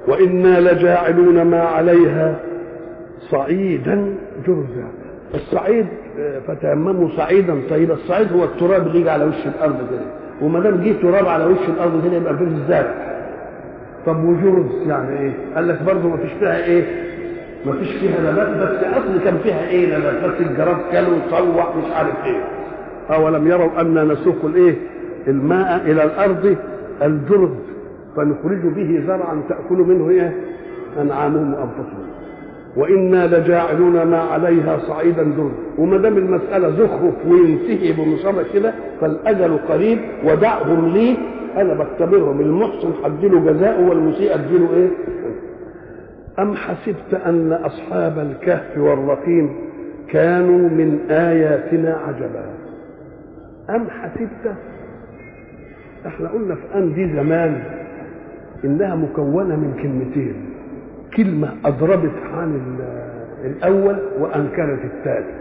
وإنا لجاعلون ما عليها صعيدا جرزا الصعيد فتيمموا صعيدا طيبا الصعيد هو التراب اللي يجي على وش الارض كده وما دام جه تراب على وش الارض كده يبقى فيه الزرع طب وجرز يعني ايه؟ قال لك برضه ما فيش فيها ايه؟ ما فيش فيها نبات بس اصل كان فيها ايه نبات بس الجراد كلوا وصوح مش عارف ايه اولم يروا انا نسوق الايه؟ الماء الى الارض الجرز فنخرج به زرعا تاكل منه ايه؟ انعامهم وانفسهم وانا لجاعلون ما عليها صعيدا درا وما دام المساله زخرف وينتهي بمصابه كده فالاجل قريب ودعهم لي انا بختبرهم المحسن حدله جزاءه والمسيء اديله ايه؟ ام حسبت ان اصحاب الكهف والرقيم كانوا من اياتنا عجبا ام حسبت احنا قلنا في ام دي زمان انها مكونه من كلمتين كلمة أضربت عن الأول وأنكرت الثاني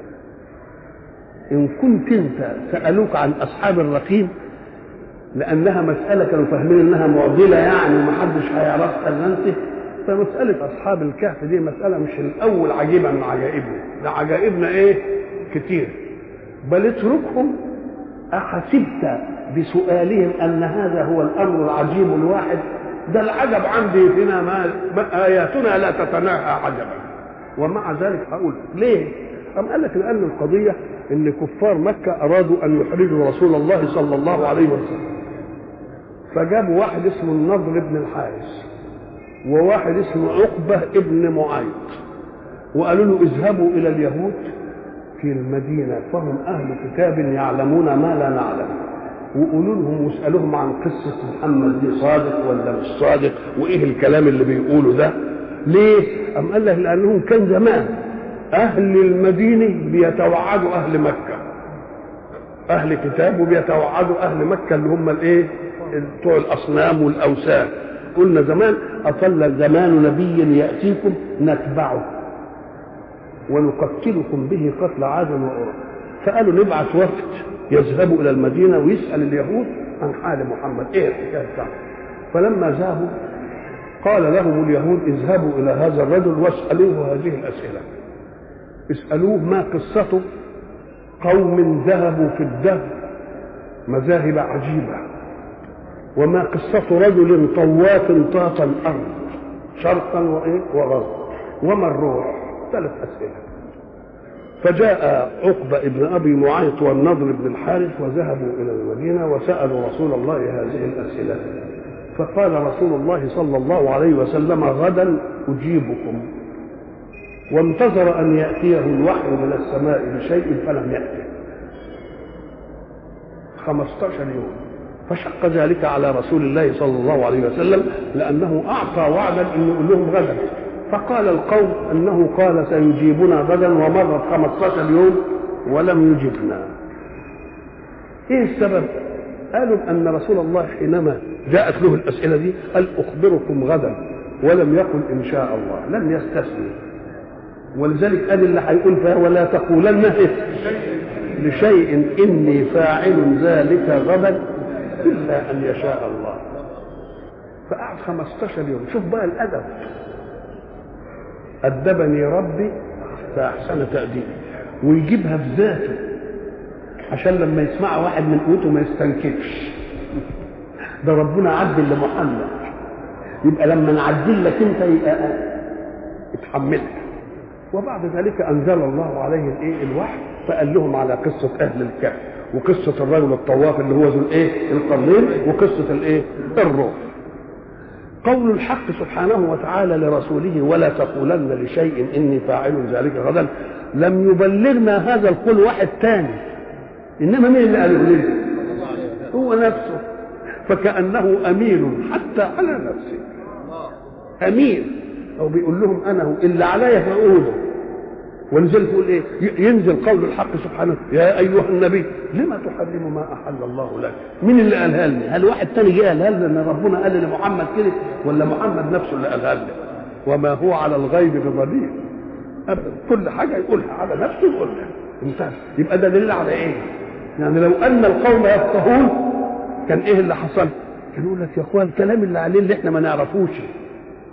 إن كنت أنت سألوك عن أصحاب الرقيم لأنها مسألة كانوا فاهمين إنها معضلة يعني ومحدش هيعرفها إلا أنت فمسألة أصحاب الكهف دي مسألة مش الأول عجيبة من عجائبنا ده عجائبنا إيه؟ كتير بل اتركهم أحسبت بسؤالهم أن هذا هو الأمر العجيب الواحد ده العجب عندي فينا ما اياتنا لا تتناهى عجبا ومع ذلك اقول ليه؟ أم قال لك لأن القضية إن كفار مكة أرادوا أن يحرجوا رسول الله صلى الله عليه وسلم فجابوا واحد اسمه النضر بن الحارث وواحد اسمه عقبة ابن معيط وقالوا له اذهبوا إلى اليهود في المدينة فهم أهل كتاب يعلمون ما لا نعلم وقولوا لهم واسالوهم عن قصه محمد دي صادق ولا مش صادق وايه الكلام اللي بيقوله ده ليه؟ أم قال لك لأنهم كان زمان أهل المدينة بيتوعدوا أهل مكة أهل كتاب وبيتوعدوا أهل مكة اللي هم الإيه؟ بتوع الأصنام والأوثان قلنا زمان أطل زمان نبي يأتيكم نتبعه ونقتلكم به قتل عاد وأرى فقالوا نبعث وفد يذهبوا الى المدينه ويسال اليهود عن حال محمد ايه الحكايه بتاعته فلما ذهبوا قال لهم اليهود اذهبوا الى هذا الرجل واسالوه هذه الاسئله اسالوه ما قصته قوم ذهبوا في الدهر مذاهب عجيبه وما قصة رجل طواف طاط الأرض شرقا وإيه وغربا وما الروح ثلاث أسئلة فجاء عقبة ابن أبي معيط والنضر بن الحارث وذهبوا إلى المدينة وسألوا رسول الله هذه الأسئلة فقال رسول الله صلى الله عليه وسلم غدا أجيبكم وانتظر أن يأتيه الوحي من السماء بشيء فلم يأته 15 يوم فشق ذلك على رسول الله صلى الله عليه وسلم لأنه أعطى وعدا أن يقول لهم غدا فقال القوم انه قال سيجيبنا غدا ومرت 15 يوم ولم يجبنا ايه السبب قالوا ان رسول الله حينما جاءت له الاسئله دي قال اخبركم غدا ولم يقل ان شاء الله لم يستثني ولذلك قال اللي هيقول فيها ولا تقولن لشيء اني فاعل ذلك غدا الا ان يشاء الله فقعد 15 يوم شوف بقى الادب أدبني ربي فأحسن تأديبي ويجيبها في ذاته عشان لما يسمع واحد من قوته ما يستنكفش ده ربنا عدل لمحمد يبقى لما نعدل لك انت يبقى اتحملها وبعد ذلك انزل الله عليه الايه الوحي فقال لهم على قصه اهل الكهف وقصه الرجل الطواف اللي هو ذو الايه القرنين وقصه الايه الروح قول الحق سبحانه وتعالى لرسوله ولا تقولن لشيء اني فاعل ذلك غدا لم يبلغنا هذا القول واحد تاني انما مين اللي قاله ليه هو نفسه فكانه امين حتى على نفسه امين او بيقول لهم انا هو اللي عليا فاقوله ولذلك يقول ايه ينزل قول الحق سبحانه يا ايها النبي لما تحرم ما احل الله لك مين اللي قالها لنا هل واحد تاني جه قالها لنا ان ربنا قال لمحمد كده ولا محمد نفسه اللي قالها لنا وما هو على الغيب بضليل ابدا كل حاجه يقولها على نفسه يقولها انتهى يبقى ده دليل على ايه يعني لو ان القوم يفقهون كان ايه اللي حصل كان يقول لك يا اخوان الكلام اللي عليه اللي احنا ما نعرفوش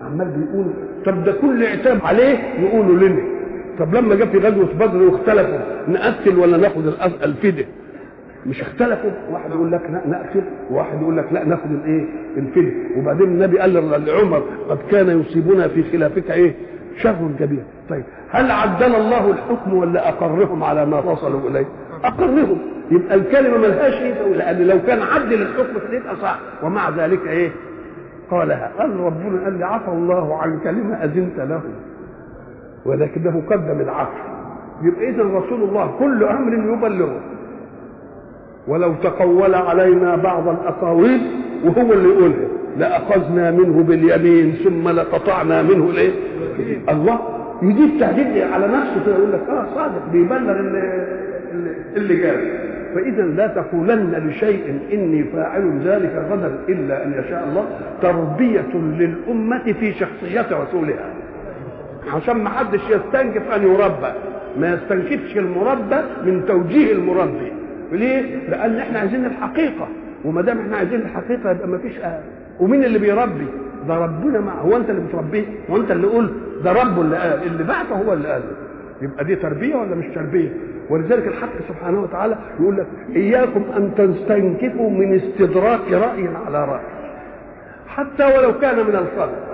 عمال بيقول طب ده كل عتاب عليه يقولوا لنا طب لما جه في غزوه بدر واختلفوا نقتل ولا ناخد الفديه مش اختلفوا واحد يقول لك لا نقتل وواحد يقول لك لا ناخد الايه الفديه وبعدين النبي قال لعمر قد كان يصيبنا في خلافك ايه شر كبير طيب هل عدل الله الحكم ولا اقرهم على ما وصلوا اليه اقرهم يبقى الكلمه ملهاش ايه لان لو كان عدل الحكم كان يبقى صح ومع ذلك ايه قالها قال ربنا قال لي عفى الله عن كلمه اذنت له ولكنه قدم العفو يبقى اذا رسول الله كل امر يبلغه ولو تقول علينا بعض الاقاويل وهو اللي يقولها لاخذنا منه باليمين ثم لقطعنا منه الايه الله يجيب تهديد على نفسه كده يقول لك اه صادق بيبلغ اللي, اللي جاب فاذا لا تقولن لشيء اني فاعل ذلك غدا الا ان يشاء الله تربيه للامه في شخصيه رسولها عشان ما حدش يستنكف ان يربى ما يستنكفش المربى من توجيه المربي ليه؟ لان احنا عايزين الحقيقه وما دام احنا عايزين الحقيقه يبقى ما فيش أهل. ومين اللي بيربي؟ ده ربنا معه هو انت اللي بتربيه؟ هو انت اللي قلت ده ربه اللي قال اللي بعته هو اللي قال يبقى دي تربيه ولا مش تربيه؟ ولذلك الحق سبحانه وتعالى يقول لك اياكم ان تستنكفوا من استدراك راي على راي حتى ولو كان من الخلق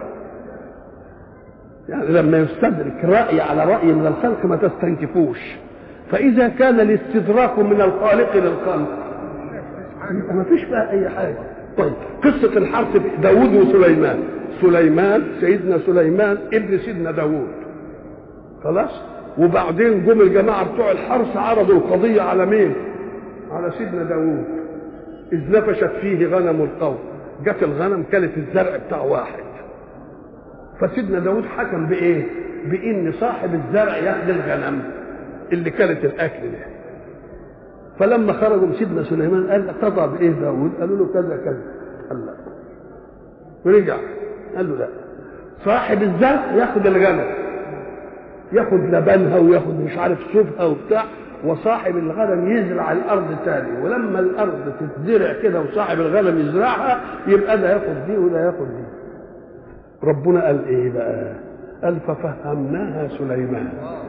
يعني لما يستدرك راي على راي من الخلق ما تستنكفوش فاذا كان الاستدراك من الخالق للخلق ما فيش بقى اي حاجه طيب قصه الحرث داوود وسليمان سليمان سيدنا سليمان ابن سيدنا داوود خلاص وبعدين جم الجماعه بتوع الحرث عرضوا القضيه على مين على سيدنا داوود اذ نفشت فيه غنم القوم جت الغنم كلت الزرع بتاع واحد فسيدنا داوود حكم بايه بان صاحب الزرع ياخد الغنم اللي كلت الاكل ده فلما خرجوا سيدنا سليمان قال قضى بايه داوود قالوا له كذا كذا قال لا ورجع قال له لا صاحب الزرع ياخد الغنم ياخد لبنها وياخد مش عارف صوفها وبتاع وصاحب الغنم يزرع الارض تاني ولما الارض تتزرع كده وصاحب الغنم يزرعها يبقى ده ياخد دي وده ياخد دي ربنا قال ايه بقى قال ففهمناها سليمان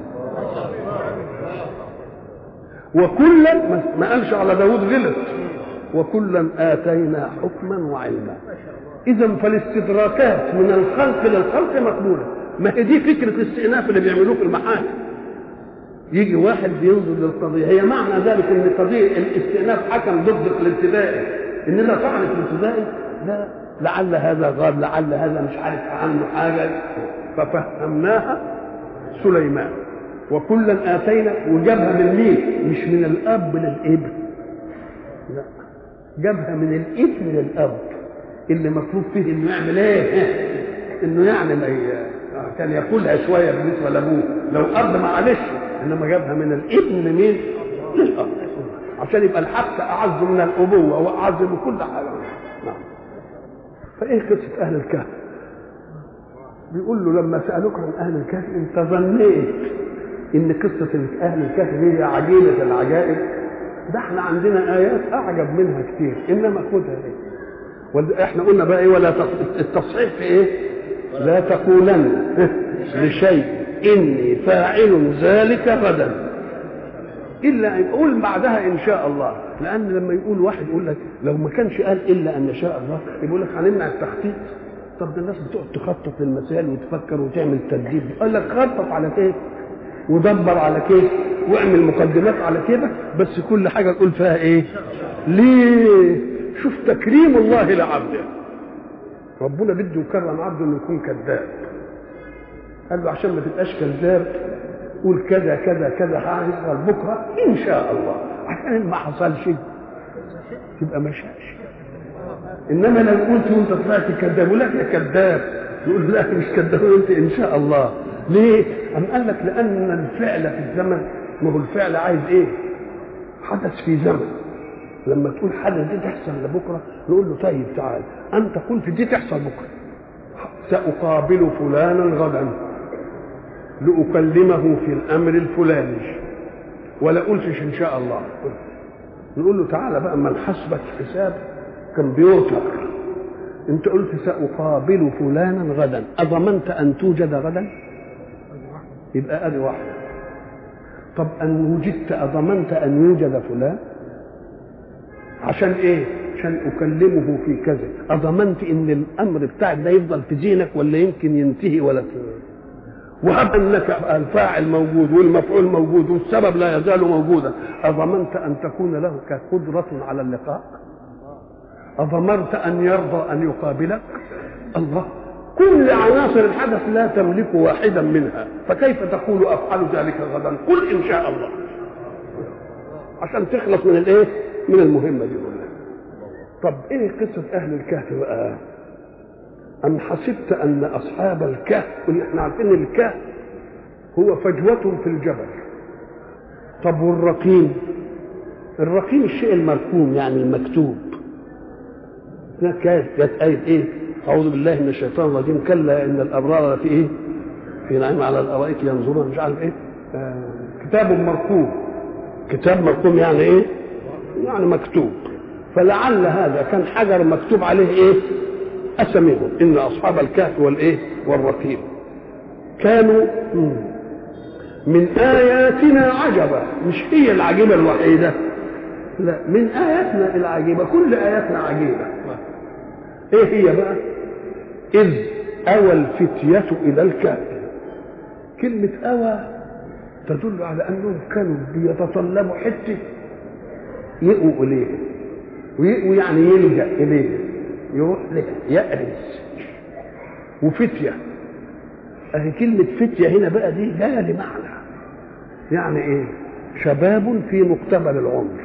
وكلا ما قالش على داود غلط وكلا آتينا حكما وعلما إذا فالاستدراكات من الخلق للخلق مقبولة ما هي دي فكرة الاستئناف اللي بيعملوه في المحاكم يجي واحد بينظر للقضية هي معنى ذلك ان قضية الاستئناف حكم ضد الابتدائي اننا طعن في الابتدائي لا لعل هذا غاب لعل هذا مش عارف عنه حاجة ففهمناها سليمان وكلا اتينا وجابها من مين؟ مش من الاب للابن لا جابها من الابن للاب اللي مطلوب فيه انه يعمل ايه؟ انه يعني ما كان ياكلها شويه بالنسبه لابوه لو اب معلش انما جابها من الابن لمين؟ للاب عشان يبقى الحق اعز من الابوه واعز من كل حاجه نعم فايه قصه اهل الكهف؟ بيقول له لما سالوك عن اهل الكهف انت ظنيت ان قصه اهل الكهف دي عجيبه العجائب ده احنا عندنا ايات اعجب منها كتير انما خدها ايه احنا قلنا بقى ايه ولا التصحيح في ايه لا تقولن لشيء اني فاعل ذلك غدا الا ان قول بعدها ان شاء الله لان لما يقول واحد يقول لك لو ما كانش قال الا ان شاء الله يقول لك هنمنع التخطيط طب ده الناس بتقعد تخطط للمسائل وتفكر وتعمل ترتيب قال لك خطط على كيف ودبر على كيف واعمل مقدمات على كيفك بس كل حاجه تقول فيها ايه ليه شوف تكريم الله لعبده ربنا بده يكرم عبده انه يكون كذاب قال له عشان ما تبقاش كذاب قول كذا كذا كذا هيحصل بكره ان شاء الله عشان ما حصلش تبقى ما شاءش انما لو قلت وانت طلعت كذاب يقول لك يا كذاب يقول لا مش كذاب انت ان شاء الله ليه؟ أم قال لك لأن الفعل في الزمن ما هو الفعل عايز إيه؟ حدث في زمن لما تقول حدث دي تحصل لبكرة نقول له طيب تعال أنت قلت دي تحصل بكرة سأقابل فلانا غدا لأكلمه في الأمر الفلاني ولا قلتش إن شاء الله نقول له تعالى بقى ما نحاسبك حساب كمبيوتر انت قلت ساقابل فلانا غدا اضمنت ان توجد غدا يبقى ادي واحده طب ان وجدت اضمنت ان يوجد فلان عشان ايه عشان اكلمه في كذا اضمنت ان الامر بتاعك ده يفضل في ذهنك ولا يمكن ينتهي ولا ت... وهب انك الفاعل موجود والمفعول موجود والسبب لا يزال موجودا اضمنت ان تكون له كقدره على اللقاء اضمرت ان يرضى ان يقابلك الله كل عناصر الحدث لا تملك واحدا منها فكيف تقول افعل ذلك غدا قل ان شاء الله عشان تخلص من الايه من المهمه دي كلها طب ايه قصه اهل الكهف بقى ام حسبت ان اصحاب الكهف احنا عارفين الكهف هو فجوه في الجبل طب والرقيم الرقيم الشيء المركوم يعني المكتوب كانت جت آية إيه؟ أعوذ بالله من الشيطان الرجيم كلا إن الأبرار في إيه؟ في نعيم على الأرائك ينظرون مش عارف إيه؟ آه كتاب مركوم كتاب مركوم يعني إيه؟ يعني مكتوب فلعل هذا كان حجر مكتوب عليه إيه؟ أسميهم إن أصحاب الكهف والإيه؟ والرقيم كانوا من آياتنا عجبا مش هي العجيبة الوحيدة لا من آياتنا العجيبة كل آياتنا عجيبة ايه هي بقى اذ اوى الفتية الى الكهف كلمة اوى تدل على انهم كانوا بيتطلبوا حتة يقوا اليها ويقوا يعني يلجأ اليها يروح لها يأرز وفتية اهي كلمة فتية هنا بقى دي جاية لمعنى يعني ايه شباب في مقتبل العمر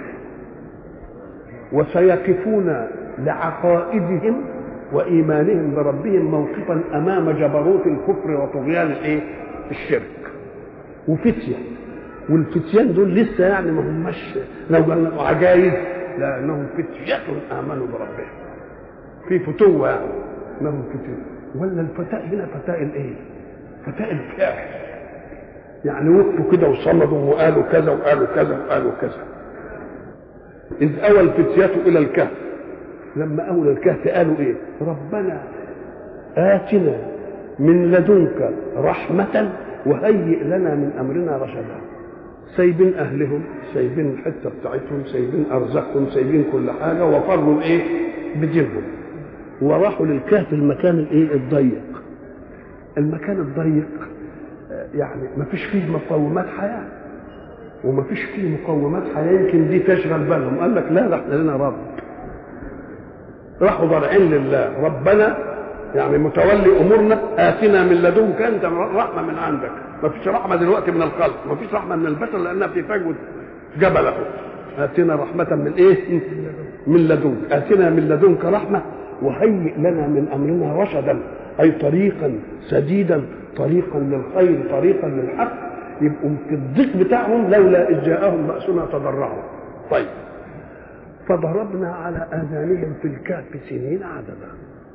وسيقفون لعقائدهم وايمانهم بربهم موقفا امام جبروت الكفر وطغيان الايه؟ الشرك. وفتيه والفتيان دول لسه يعني ما هماش لو قلنا عجايز لانهم فتية امنوا بربهم. في فتوه يعني انهم فتية ولا الفتاة هنا فتاة الايه؟ فتاة الكافر. يعني وقفوا كده وصمدوا وقالوا كذا وقالوا كذا وقالوا كذا. إذ أوى الفتية إلى الكهف لما أولى الكهف قالوا إيه ربنا آتنا من لدنك رحمة وهيئ لنا من أمرنا رشدا سايبين أهلهم سايبين الحتة بتاعتهم سايبين أرزاقهم سايبين كل حاجة وفروا إيه بدينهم وراحوا للكهف المكان الإيه الضيق المكان الضيق يعني ما فيش فيه مقومات حياه وما فيش فيه مقومات حياه يمكن دي تشغل بالهم قال لك لا ده احنا لنا رب راحوا ضارعين لله ربنا يعني متولي امورنا اتنا من لدنك انت رحمه من عندك ما فيش رحمه دلوقتي من الخلق ما فيش رحمه من البشر لانها في فجوه جبل اهو اتنا رحمه من ايه من لدنك اتنا من لدنك رحمه وهيئ لنا من امرنا رشدا اي طريقا سديدا طريقا للخير طريقا للحق يبقوا في الضيق بتاعهم لولا اذ جاءهم باسنا تضرعوا طيب فضربنا على اذانهم في الكهف سنين عددا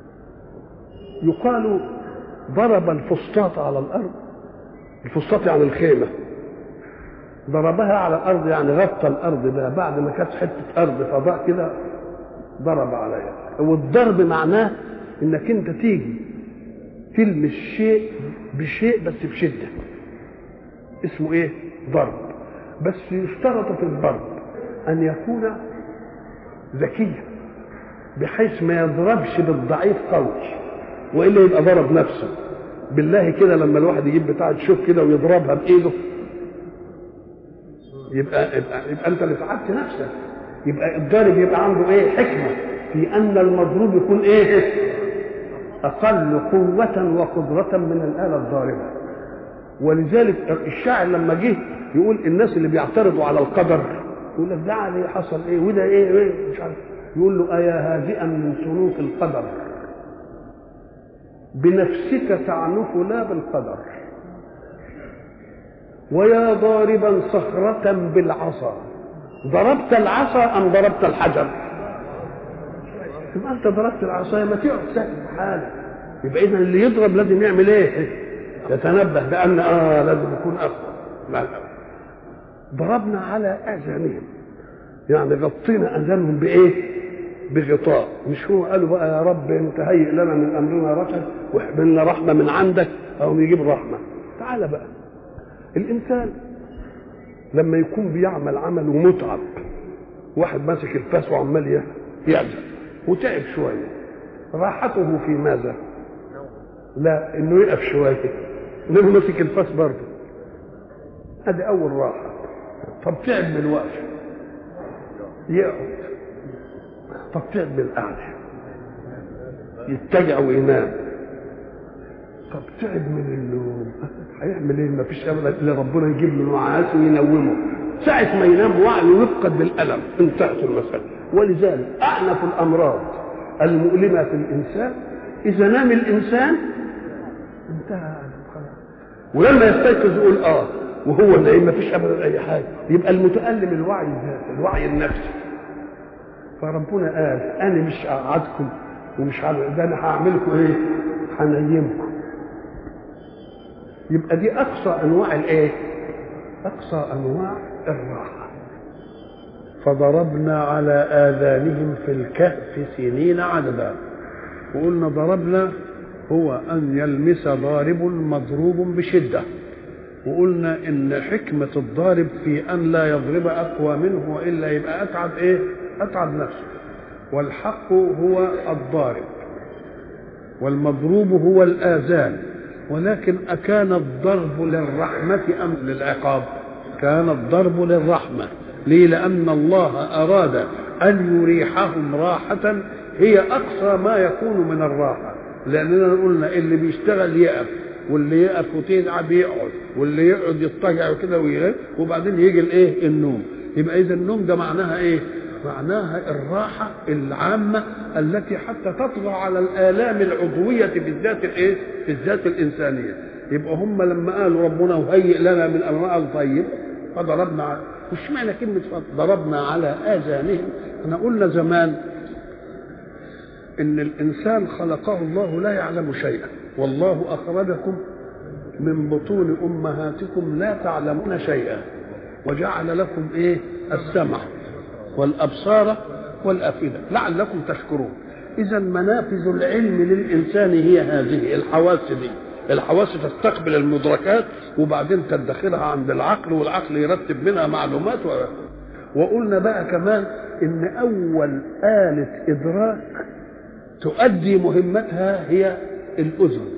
يقال ضرب الفسطاط على الارض الفسطاط يعني الخيمه ضربها على الارض يعني غطى الارض بقى بعد ما كانت حته ارض فضاء كده ضرب عليها والضرب معناه انك انت تيجي تلمس شيء بشيء بس بشده اسمه ايه ضرب بس يشترط في الضرب ان يكون ذكيا بحيث ما يضربش بالضعيف قوي والا يبقى ضرب نفسه بالله كده لما الواحد يجيب بتاعه شوك كده ويضربها بايده يبقى يبقى, يبقى انت اللي تعبت نفسك يبقى الضارب يبقى عنده ايه حكمه في ان المضروب يكون ايه اقل قوه وقدره من الاله الضاربه ولذلك الشاعر لما جه يقول الناس اللي بيعترضوا على القدر يقول لك ده عليه حصل ايه وده ايه ايه مش عارف يقول له ايا هادئا من سلوك القدر بنفسك تعنف لا بالقدر ويا ضاربا صخرة بالعصا ضربت العصا أم ضربت الحجر يبقى أنت ضربت العصا ما تقعد ساكت حالك يبقى إذا اللي يضرب لازم يعمل إيه؟ يتنبه بأن آه لازم يكون أقوى لا لا ضربنا على آذانهم يعني غطينا آذانهم بإيه؟ بغطاء مش هو قالوا بقى يا رب انت هيئ لنا من امرنا رشد واحملنا رحمه من عندك او يجيب رحمه تعال بقى الانسان لما يكون بيعمل عمل ومتعب واحد ماسك الفاس وعمال يعزف وتعب شويه راحته في ماذا؟ لا انه يقف شويه انه ماسك الفاس برضه ادي اول راحه طب تعب من الوقف يقعد طب تعب من القعده يتجع وينام طب تعب من النوم هيعمل ايه ما فيش ابدا الا ربنا يجيب له نعاس وينومه ساعة ما ينام وعيه يفقد بالألم انتهت المسألة ولذلك أعنف الأمراض المؤلمة في الإنسان إذا نام الإنسان انتهى خلاص ولما يستيقظ يقول اه وهو نايم ما فيش ابدا اي حاجه يبقى المتالم الوعي الذاتي الوعي النفسي فربنا قال انا مش هقعدكم ومش ده انا هعملكم ايه؟ هنيمكم يبقى دي اقصى انواع الايه؟ اقصى انواع الراحه فضربنا على اذانهم في الكهف سنين عددا وقلنا ضربنا هو ان يلمس ضارب مضروب بشده وقلنا ان حكمه الضارب في ان لا يضرب اقوى منه والا يبقى اتعب ايه اتعب نفسه والحق هو الضارب والمضروب هو الاذان ولكن اكان الضرب للرحمه ام للعقاب كان الضرب للرحمه ليه لان الله اراد ان يريحهم راحه هي اقصى ما يكون من الراحه لاننا قلنا اللي بيشتغل يقف واللي يقف وتتعب يقعد واللي يقعد يضطجع كده ويغير وبعدين يجي الايه النوم يبقى اذا النوم ده معناها ايه معناها الراحة العامة التي حتى تطغى على الآلام العضوية في الذات الايه؟ في الذات الإنسانية. يبقى هم لما قالوا ربنا وهيئ لنا من أمرنا طيب فضربنا على مش معنى كلمة ضربنا على آذانهم احنا قلنا زمان إن الإنسان خلقه الله لا يعلم شيئا والله أخرجكم من بطون أمهاتكم لا تعلمون شيئا وجعل لكم إيه السمع والأبصار والأفئدة لعلكم تشكرون إذا منافذ العلم للإنسان هي هذه الحواس دي الحواس تستقبل المدركات وبعدين تدخلها عند العقل والعقل يرتب منها معلومات و... وقلنا بقى كمان ان اول آلة ادراك تؤدي مهمتها هي الاذن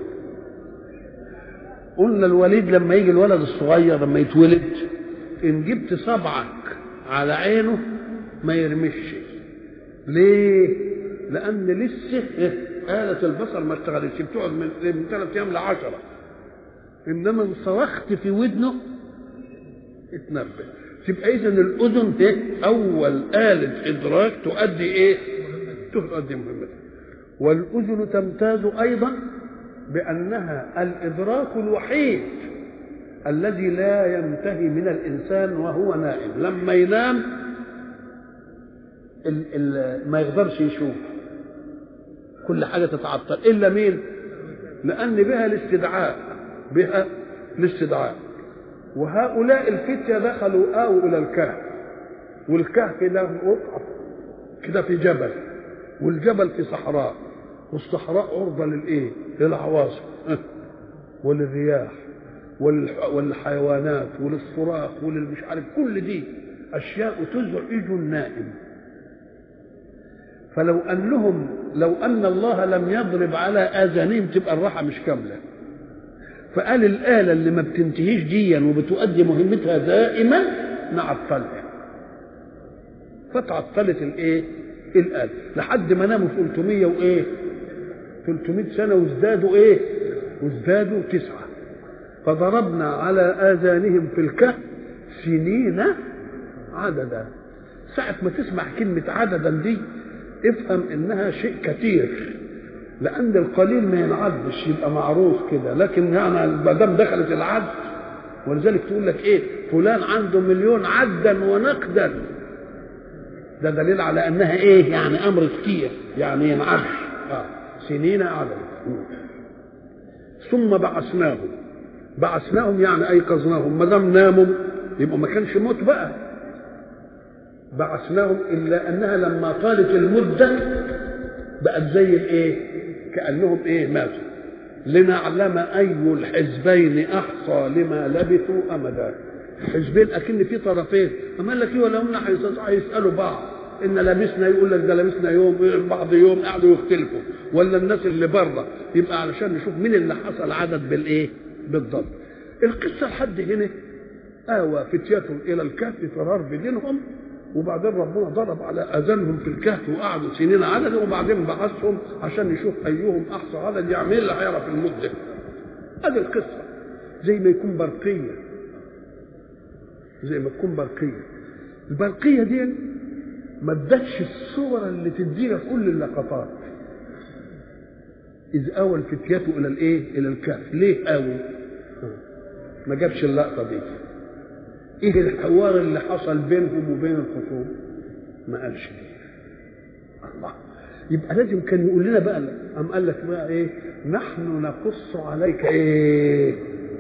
قلنا الوليد لما يجي الولد الصغير لما يتولد ان جبت صبعك على عينه ما يرمش ليه لان لسه آلة البصر ما اشتغلتش بتقعد من من ثلاث ايام لعشرة انما ان صرخت في ودنه اتنبه تبقى اذا الاذن ايه اول آلة ادراك تؤدي ايه تؤدي مهمتها والاذن تمتاز ايضا بانها الادراك الوحيد الذي لا ينتهي من الانسان وهو نائم لما ينام ال ال ما يقدرش يشوف كل حاجه تتعطل الا مين لان بها الاستدعاء بها الاستدعاء وهؤلاء الفتية دخلوا آووا إلى الكهف والكهف ده وقع كده في جبل والجبل في صحراء والصحراء عرضة للإيه؟ للعواصف وللرياح والحيوانات وللصراخ وللمش عارف كل دي أشياء تزعج النائم فلو أنهم لو أن الله لم يضرب على آذانهم تبقى الراحة مش كاملة فقال الآلة اللي ما بتنتهيش ديا وبتؤدي مهمتها دائما نعطلها فتعطلت الايه؟ الآلة لحد ما ناموا في 300 وايه؟ 300 سنة وازدادوا ايه؟ وازدادوا تسعة فضربنا على آذانهم في الكهف سنين عددا ساعة ما تسمع كلمة عددا دي افهم انها شيء كثير لان القليل ما ينعدش يبقى معروف كده لكن يعني ما دام دخلت العد ولذلك تقول لك ايه فلان عنده مليون عدا ونقدا ده دليل على انها ايه يعني امر كتير يعني ينعدش آه. سنين عدد ثم بعثناهم بعثناهم يعني ايقظناهم ما دام ناموا يبقوا ما كانش موت بقى بعثناهم الا انها لما طالت المده بقت زي الايه كانهم ايه ماتوا لنعلم اي الحزبين احصى لما لبثوا امدا حزبين اكن في طرفين اما قال لك ايه ولا هم هيسالوا بعض ان لبسنا يقول لك ده لبسنا يوم بعض يوم قعدوا يختلفوا ولا الناس اللي بره يبقى علشان نشوف مين اللي حصل عدد بالايه بالضبط القصه لحد هنا آوى فتية إلى الكهف فرار بدينهم وبعدين ربنا ضرب على اذانهم في الكهف وقعدوا سنين عدد وبعدين بعثهم عشان يشوف ايهم احصى عدد يعمل اللي هيعرف المده ادي القصه زي ما يكون برقيه زي ما تكون برقيه البرقيه دي ما ادتش الصور اللي تدينا كل اللقطات اذ اوى الفتيات الى الايه الى الكهف ليه اوي ما جابش اللقطه دي ايه الحوار اللي حصل بينهم وبين الخصوم ما قالش الله يبقى لازم كان يقول لنا بقى ام قال لك بقى ايه نحن نقص عليك ايه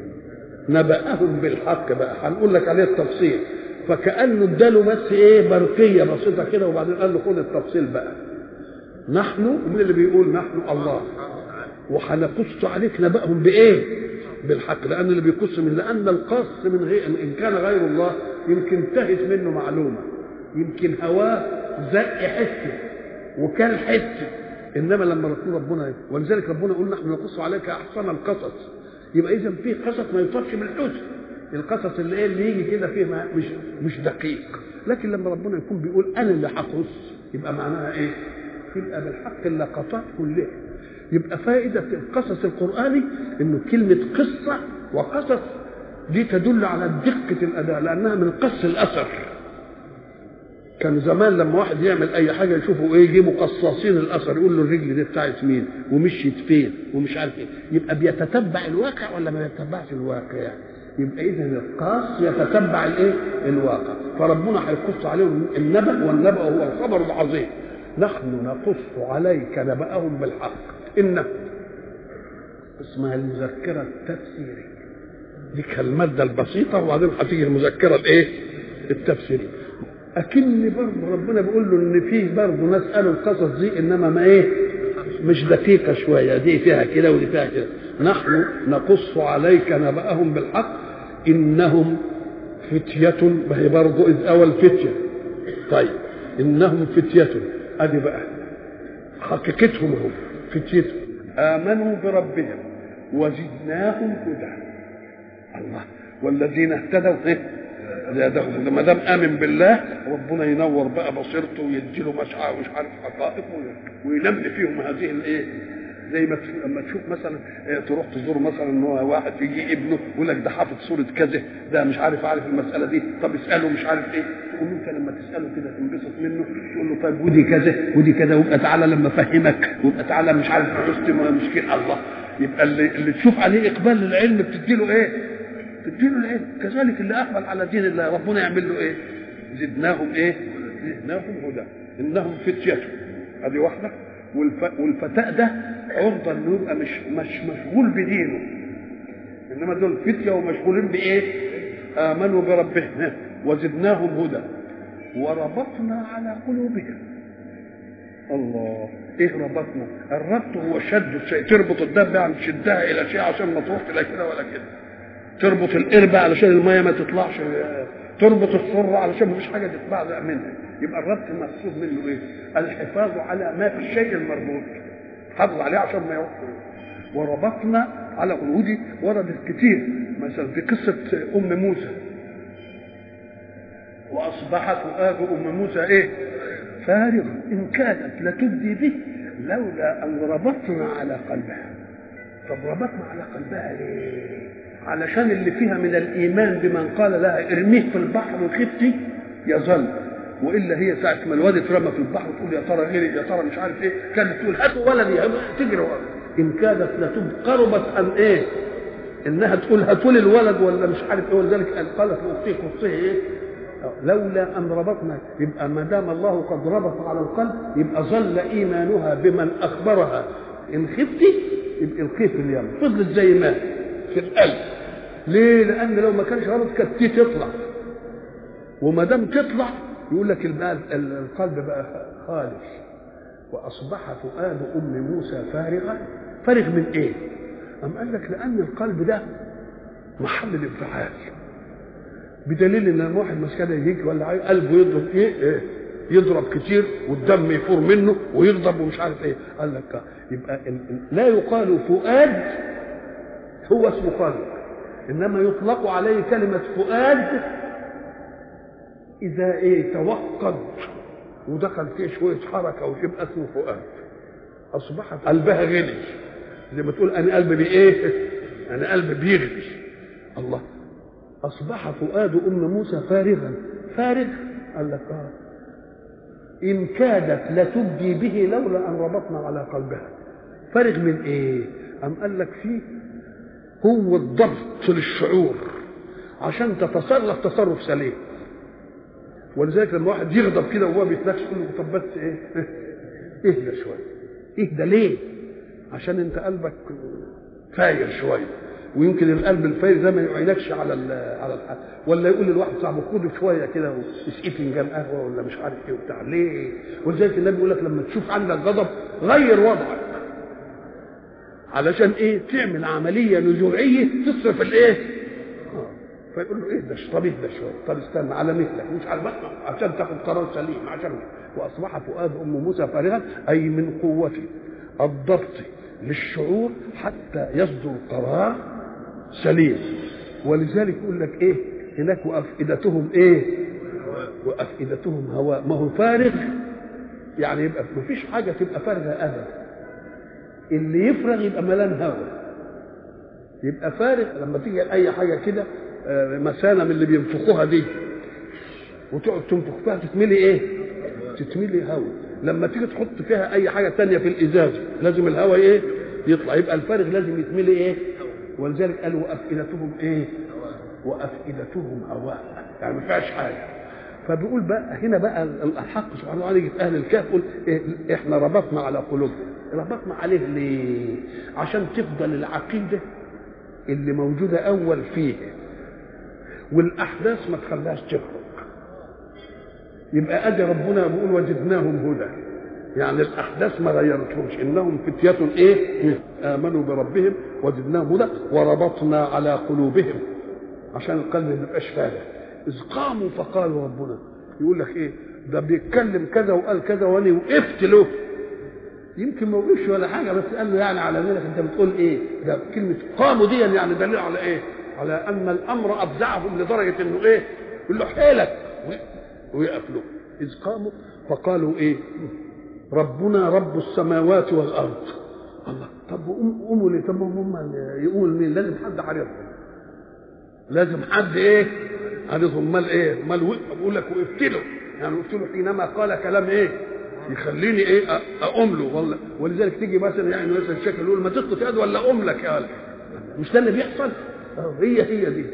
نبأهم بالحق بقى هنقول لك عليه التفصيل فكأنه اداله بس ايه برقية بسيطة كده وبعدين قال له خد التفصيل بقى نحن من اللي بيقول نحن الله وهنقص عليك نبأهم بايه بالحق لان اللي بيقص من لان القص من غير ان كان غير الله يمكن تهت منه معلومه يمكن هواه زق حته وكان حته انما لما رسول ربنا ولذلك ربنا يقول نحن نقص عليك احسن القصص يبقى اذا في قصص ما يوصفش بالحسن القصص اللي ايه اللي يجي كده فيه مش مش دقيق لكن لما ربنا يكون بيقول انا اللي هقص يبقى معناها ايه؟ يبقى بالحق اللقطات كلها يبقى فائدة القصص القرآني إنه كلمة قصة وقصص دي تدل على دقة الأداء لأنها من قص الأثر كان زمان لما واحد يعمل أي حاجة يشوفوا إيه يجيبوا قصاصين الأثر يقول له الرجل دي بتاعت مين ومشيت فين ومش عارف إيه يبقى بيتتبع الواقع ولا ما يتبعش الواقع يعني. يبقى إذا القاص يتتبع الإيه الواقع فربنا هيقص عليهم النبأ والنبأ هو الخبر العظيم نحن نقص عليك نبأهم بالحق إن اسمها المذكرة التفسيرية دي كالمادة البسيطة وبعدين هتيجي المذكرة الإيه؟ التفسيرية أكن برضه ربنا بيقول له إن فيه برضه ناس قالوا القصص دي إنما ما إيه؟ مش دقيقة شوية دي فيها كده ودي فيها كده نحن نقص عليك نبأهم بالحق إنهم فتية ما هي برضه إذ أوى الفتية طيب إنهم فتية أدي بقى حقيقتهم هم فتيتهم آمنوا بربهم وزدناهم هدى الله والذين اهتدوا ايه زادهم ما دام امن بالله ربنا ينور بقى بصيرته ويديله مشعر مش عارف حقائق وينمي فيهم هذه الايه زي ما لما تشوف مثلا تروح تزور مثلا ان هو واحد يجي ابنه يقول لك ده حافظ سوره كذا ده مش عارف عارف المساله دي طب اساله مش عارف ايه تقوم انت لما تساله كده تنبسط منه تقول له طيب ودي كذا ودي كذا وابقى تعالى لما افهمك وابقى تعالى مش عارف حسن مشكله الله يبقى اللي, اللي تشوف عليه اقبال للعلم بتديله ايه؟ تديله العلم كذلك اللي اقبل على دين الله ربنا يعمل له ايه؟ زدناهم ايه؟ زدناهم هدى انهم فتيه ادي واحده والف... والفتاء ده عرضة انه يبقى مش مش مشغول بدينه انما دول فتيه ومشغولين بايه؟ امنوا بربهم وزدناهم هدى وربطنا على قلوبهم الله ايه ربطنا؟ الربط هو شد الشيء تربط الدابه عن تشدها الى شيء عشان ما تروح لا كده ولا كده تربط القربة علشان المية ما تطلعش تربط السرة علشان مفيش حاجة تتبعزق منها يبقى الربط المقصود منه ايه؟ الحفاظ على ما في الشيء المربوط حافظ عليه عشان ما يروح وربطنا على قلوبه وردت كتير مثلا في قصة أم موسى وأصبحت فؤاد أم موسى إيه؟ فارغة إن كادت لتبدي به لولا أن ربطنا على قلبها طب ربطنا على قلبها ليه؟ علشان اللي فيها من الإيمان بمن قال لها ارميه في البحر وخفتي يظل والا هي ساعه ما الواد اترمى في البحر تقول يا ترى غيري يا ترى مش عارف ايه كانت تقول هاتوا ولدي تجري ان كادت لتب قربت ان ايه انها تقول هاتوا لي الولد ولا مش عارف ايه ولذلك قالت لاختي قصيه ايه لولا ان ربطنا يبقى ما دام الله قد ربط على القلب يبقى ظل ايمانها بمن اخبرها ان خفتي يبقى القيه في اليم فضلت زي ما في القلب ليه؟ لان لو ما كانش ربط كانت تطلع وما دام تطلع يقول لك القلب بقى خالص واصبح فؤاد ام موسى فارغا فارغ من ايه؟ أم قال لك لأن القلب ده محل الانفعال بدليل ان لما واحد مسكنه يجيك ولا قلبه يضرب ايه, إيه؟ يضرب كتير والدم يفور منه ويغضب ومش عارف ايه قال لك يبقى لا يقال فؤاد هو اسمه قلب انما يطلق عليه كلمه فؤاد اذا ايه توقد ودخل فيه شويه حركه ويبقى اسمه فؤاد اصبحت قلبها غلي زي ما تقول انا قلبي بايه انا قلبي بيغلي الله اصبح فؤاد ام موسى فارغا فارغ قال لك اه ان كادت لتبدي به لولا ان ربطنا على قلبها فارغ من ايه ام قال لك فيه هو الضبط للشعور عشان تتصرف تصرف سليم ولذلك لما واحد يغضب كده وهو بيتناقش يقول له طب بس ايه اهدى شويه اهدى ليه عشان انت قلبك فاير شويه ويمكن القلب الفاير ده ما يعينكش على ال على الحال ولا يقول للواحد صاحبه خده شويه كده واسقي فنجان قهوه ولا مش عارف ايه وبتاع ليه؟ ولذلك النبي يقول لك لما تشوف عندك غضب غير وضعك علشان ايه؟ تعمل عمليه نزوعيه تصرف الايه؟ فيقول له اهدى طب اهدى شويه طب استنى على مثلك مش على عشان تاخد قرار سليم عشان واصبح فؤاد ام موسى فارغا اي من قوه الضبط للشعور حتى يصدر قرار سليم ولذلك يقول لك ايه هناك وافئدتهم ايه وافئدتهم هواء ما هو فارغ يعني يبقى ما فيش حاجه تبقى فارغه ابدا اللي يفرغ يبقى ملان هواء يبقى فارغ لما تيجي اي حاجه كده مسانه من اللي بينفخوها دي وتقعد تنفخ فيها تتملي ايه تتملي هواء لما تيجي تحط فيها اي حاجه تانية في الازاز لازم الهواء ايه يطلع يبقى الفارغ لازم يتملي ايه ولذلك قال وافئدتهم ايه وافئدتهم هواء يعني ما فيهاش حاجه فبيقول بقى هنا بقى الحق سبحانه وتعالى يجي في اهل الكهف يقول إيه احنا ربطنا على قلوبهم ربطنا عليه ليه عشان تفضل العقيده اللي موجوده اول فيه والاحداث ما تخليهاش تخرج يبقى ادي ربنا بيقول وجدناهم هدى يعني الاحداث ما غيرتهمش انهم فتيه ايه امنوا بربهم وجدناهم هدى وربطنا على قلوبهم عشان القلب ما يبقاش فارغ اذ قاموا فقالوا ربنا يقول لك ايه ده بيتكلم كذا وقال كذا وانا وقفت له يمكن ما يقولش ولا حاجه بس قال له يعني على مالك انت بتقول ايه ده كلمه قاموا دي يعني دليل على ايه على ان الامر افزعهم لدرجه انه ايه يقول له حيلك ويقف له اذ قاموا فقالوا ايه ربنا رب السماوات والارض الله طب قوموا ليه طب هم يقول مين لازم حد عارفهم لازم حد ايه عارفهم امال ايه امال بقول لك وقفت له يعني وقفت له حينما قال كلام ايه يخليني ايه اقوم له والله ولذلك تيجي مثلا يعني مثلا الشكل يقول ما تسقط يد ولا اقوم لك يا ولد مش ده اللي بيحصل هي هي دي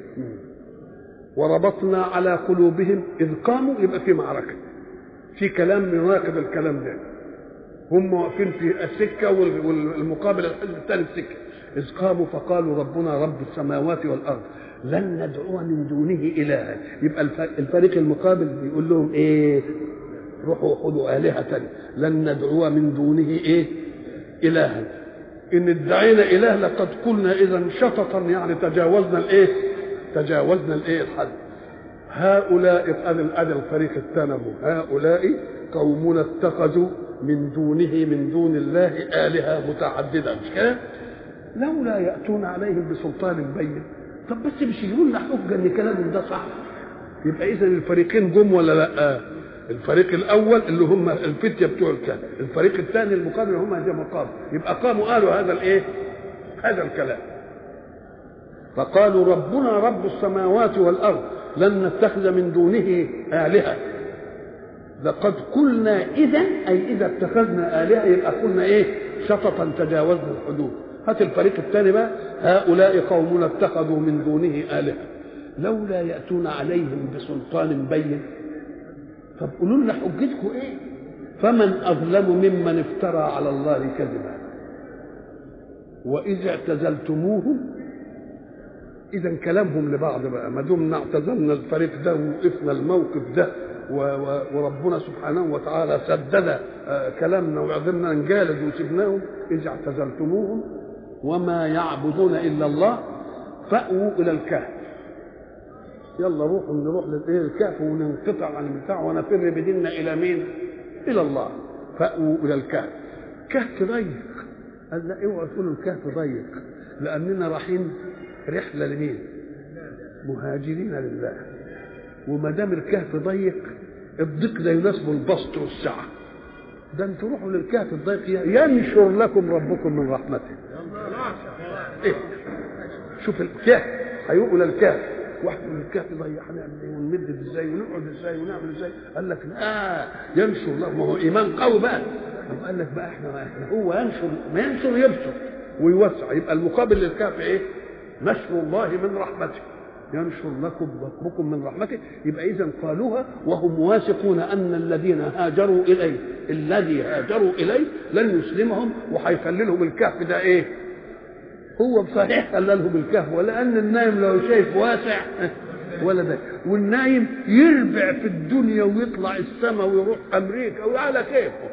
وربطنا على قلوبهم اذ قاموا يبقى في معركه في كلام يناقض الكلام ده هم واقفين في السكه والمقابل الحزب الثاني السكه اذ قاموا فقالوا ربنا رب السماوات والارض لن ندعو من دونه الها يبقى الفريق المقابل بيقول لهم ايه روحوا خذوا الهه تانية لن ندعو من دونه ايه الها ان ادعينا اله لقد قلنا اذا شططا يعني تجاوزنا الايه تجاوزنا الايه الحد هؤلاء ادي الفريق الثاني هؤلاء قومنا اتخذوا من دونه من دون الله الهه متعدده مش كده لولا ياتون عليهم بسلطان بين طب بس مش يجيبوا لنا حجه ان كلامهم ده صح يبقى اذا الفريقين جم ولا لا الفريق الاول اللي هم الفتيه بتوع الكهف الفريق الثاني المقابل هم هذا مقابل يبقى قاموا قالوا هذا الايه هذا الكلام فقالوا ربنا رب السماوات والارض لن نتخذ من دونه الهه لقد قلنا اذا اي اذا اتخذنا الهه يبقى قلنا ايه شططا تجاوزنا الحدود هات الفريق الثاني بقى هؤلاء قومنا اتخذوا من دونه الهه لولا ياتون عليهم بسلطان بين طب قولوا لنا حجتكم ايه فمن اظلم ممن افترى على الله كذبا واذ اعتزلتموهم اذا كلامهم لبعض بقى ما دمنا اعتزلنا الفريق ده ووقفنا الموقف ده و و وربنا سبحانه وتعالى سدد آه كلامنا وعذرنا نجالد وسبناهم اذ اعتزلتموهم وما يعبدون الا الله فاووا الى الكهف يلا روحوا نروح للايه الكهف وننقطع عن البتاع ونفر بديننا الى مين؟ الى الله فاووا الى الكهف كهف ضيق قال لا اوعوا تقولوا الكهف ضيق لاننا رايحين رحله لمين؟ مهاجرين لله وما دام الكهف ضيق الضيق ده يناسبه البسط والسعه ده انتوا روحوا للكهف الضيق ينشر لكم ربكم من رحمته إيه؟ شوف الكهف هيقول الكهف واحد من الكهف ضيق هنعمل ايه ونمد ازاي ونقعد ازاي ونعمل ازاي قال لك لا ينشر له ما هو ايمان قوي بقى قال لك بقى احنا احنا هو ينشر ما ينشر يبسط ويوسع يبقى المقابل للكهف ايه؟ نشر الله من رحمته ينشر لكم ربكم من رحمته يبقى اذا قالوها وهم واثقون ان الذين هاجروا اليه الذي هاجروا اليه لن يسلمهم وهيخلي لهم الكهف ده ايه؟ هو صحيح خلى لهم الكهف ولان النايم لو شايف واسع ولا ده والنايم يربع في الدنيا ويطلع السماء ويروح امريكا وعلى كيفه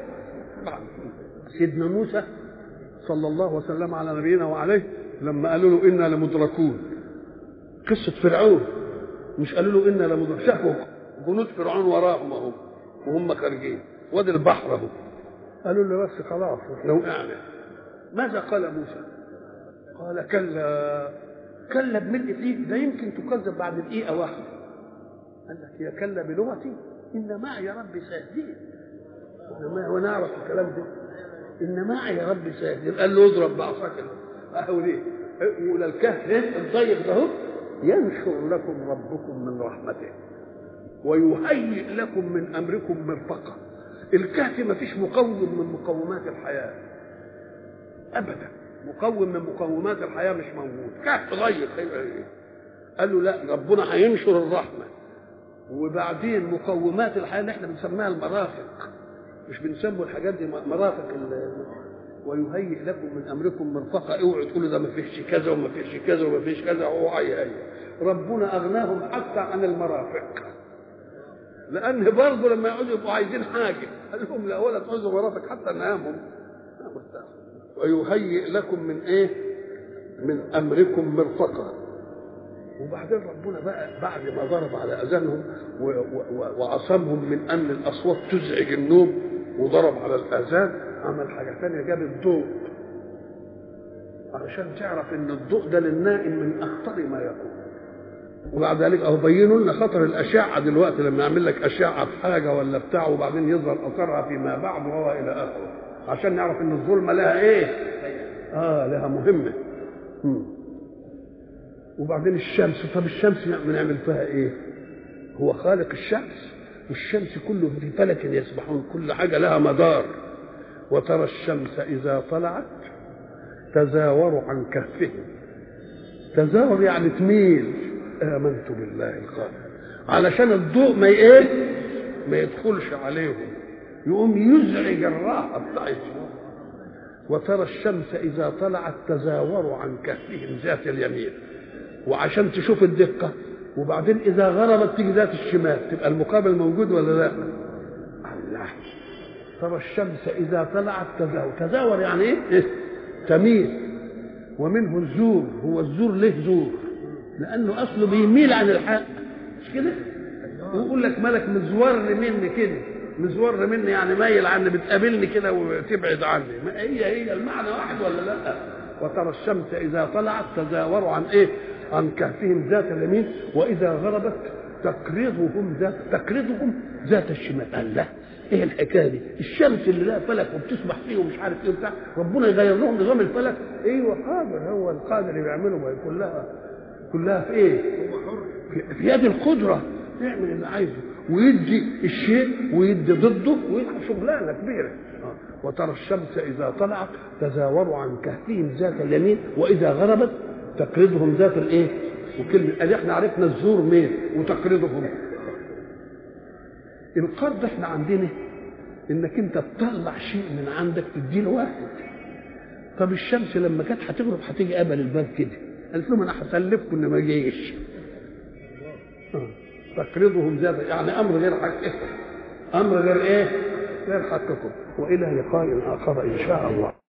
سيدنا موسى صلى الله وسلم على نبينا وعليه لما قالوا له انا لمدركون قصه فرعون مش قالوا له انا لمدركون شافوا جنود فرعون وراهم اهو وهم خارجين وادي البحر اهو قالوا له بس خلاص احنا وقعنا ماذا قال موسى؟ قال كلا كلا بملء فيه ده يمكن تكذب بعد دقيقه واحده قال لك هي كلا بلغتي ان معي ربي سيهدين ما هو نعرف الكلام ده ان معي ربي سيهدين قال له اضرب بعصاك اهو ليه ولا الكهف الضيق ده ينشر لكم ربكم من رحمته ويهيئ لكم من امركم مرفقه الكهف ما فيش مقوم من مقومات الحياه ابدا مقوم من مقومات الحياه مش موجود كهف ضيق قال له لا ربنا هينشر الرحمه وبعدين مقومات الحياه اللي احنا بنسميها المرافق مش بنسموا الحاجات دي مرافق ويهيئ لكم من امركم مرفقه اوعوا تقولوا ده ما فيش كذا وما فيش كذا وما فيش كذا هو هي ربنا اغناهم حتى عن المرافق لان برضه لما يقعدوا يبقوا عايزين حاجه قال لهم لا ولا تعوزوا مرافق حتى نامهم ويهيئ لكم من ايه من امركم مرفقا وبعدين ربنا بقى بعد ما ضرب على اذانهم وعصمهم من ان الاصوات تزعج النوم وضرب على الاذان عمل حاجه ثانيه جاب الضوء علشان تعرف ان الضوء ده للنائم من اخطر ما يكون وبعد ذلك اهو بينوا لنا خطر الاشعه دلوقتي لما يعمل لك اشعه في حاجه ولا بتاع وبعدين يظهر اثرها فيما بعد وهو الى اخره عشان نعرف ان الظلمه لها ايه؟ اه لها مهمه مم. وبعدين الشمس طب الشمس بنعمل فيها ايه؟ هو خالق الشمس والشمس كله في فلك يسبحون كل حاجه لها مدار وترى الشمس اذا طلعت تزاور عن كهفهم تزاور يعني تميل امنت بالله الخالق علشان الضوء ما ايه ما يدخلش عليهم يقوم يزعج الراحه بتاعتهم وترى الشمس اذا طلعت تزاور عن كهفهم ذات اليمين وعشان تشوف الدقه وبعدين اذا غربت تيجي ذات الشمال تبقى المقابل موجود ولا لا الله ترى الشمس اذا طلعت تزاور تزاور يعني ايه, إيه؟ تميل ومنه الزور هو الزور ليه زور لانه اصله بيميل عن الحق مش كده ويقول لك مالك مزور مني كده مزور مني يعني مايل عني بتقابلني كده وتبعد عني ما هي هي المعنى واحد ولا لا وترى الشمس اذا طلعت تزاور عن ايه عن كهفهم ذات اليمين واذا غربت تقرضهم ذات تقرضهم ذات الشمال قال لا ايه الحكايه دي الشمس اللي لها فلك وبتسبح فيه ومش عارف ايه وبتاع ربنا يغير لهم نظام الفلك ايوه قادر هو القادر اللي بيعمله ما كلها كلها في ايه في, في يد القدره يعمل اللي عايزه ويدي الشيء ويدي ضده ويلعب شغلانه كبيره وترى الشمس اذا طلعت تزاور عن كهفهم ذات اليمين واذا غربت تقرضهم ذات الايه وكلمه ادي احنا عرفنا الزور مين وتقرضهم القرض احنا عندنا انك انت تطلع شيء من عندك تديه لواحد طب الشمس لما كانت هتغرب هتيجي قبل الباب كده قالت لهم انا هسلفكم ان ما جيش آه. تقرضهم زاد يعني امر غير حقكم امر غير ايه غير حقكم والى لقاء اخر ان شاء الله